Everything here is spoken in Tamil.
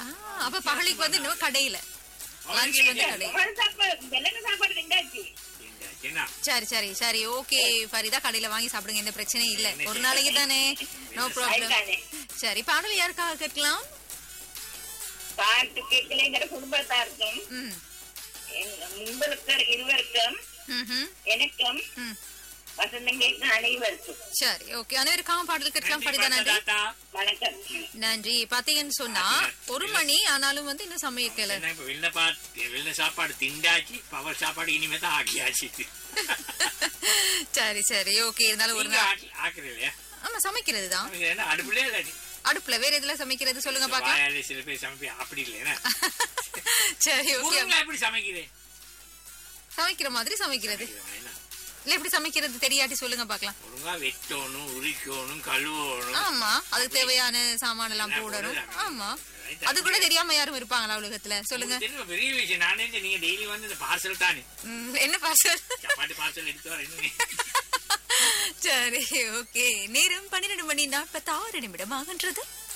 ஆ, அப்ப பகலுக்கு வந்து இன்னும் கடையில லஞ்ச் வந்து கடை ஒரு சாப்பாடு வெள்ளன சாப்பாடு ரெண்டாச்சு என்ன சரி சரி சரி ஓகே ஃபரிதா கடையில வாங்கி சாப்பிடுங்க எந்த பிரச்சனையும் இல்ல ஒரு நாளைக்கு தானே நோ ப்ராப்ளம் அதுதானே. சரி பாடல் யாருக்காக கேட்கலாம் பாட்டு கேட்கலைங்கிற குடும்பத்தாருக்கும் ம் எங்க உங்களுக்கு இருவருக்கும் ம்ஹும். எனக்கும் ம் வசந்தம் கேட்க அனைவருக்கும் சரி ஓகே அனைவருக்காக பாடல் கேட்கலாம் ஃபரிதா நன்றி தாத்தா வணக்கம் நன்றி பாத்தீங்கன்னு சொன்னா ஒரு மணி ஆனாலும் வந்து இன்னும் சமைக்கல என்ன இப்ப வெள்ள பாத்து வெள்ள சாப்பாடு திண்டாச்சு பவர் சாப்பாடு இனிமே தான் ஆக்கியாச்சு சரி சரி ஓகே இருந்தாலும் ஒரு நீங்க நாள் ஆக்கி- ஆக்குறீங்களா ஆமா சமைக்கிறது தான் அவங்க என்ன அடுப்புலயே இல்லாட்டி அடுப்புல வேற எதுல சமைக்கிறது சொல்லுங்க பாக்கலாம் வாயாலே சில பேர் சமைப்பி அப்படி இல்லையா சரி ஓகே முருங்கை எப்படி சமைக்கிறேன் சமைக்கிற மாதிரி சமைக்கிறது என்ன இல்ல எப்படி சமைக்கிறது தெரியாட்டி சொல்லுங்க பாக்கலாம் ஒழுங்கா வெட்டணும் உரிக்கணும் கழுவணும் ஆமா அதுக்கு தேவையான சாமான எல்லாம் எல்லாம் போடணும் போடுறது. ஆமா அது கூட தெரியாம யாரும் இருப்பாங்களா உலகத்துல சொல்லுங்க தெரியும் பெரிய விஷயம் நானே இந்த நீங்க டெய்லி வந்து இந்த பார்சல் தானே ம், என்ன பார்சல் சப்பாத்தி பார்சல் எடுத்து வரேன் சரி ஓகே நேரம் பன்னிரண்டு மணி நாற்பத்தி ஆறு நிமிடம் ஆகின்றது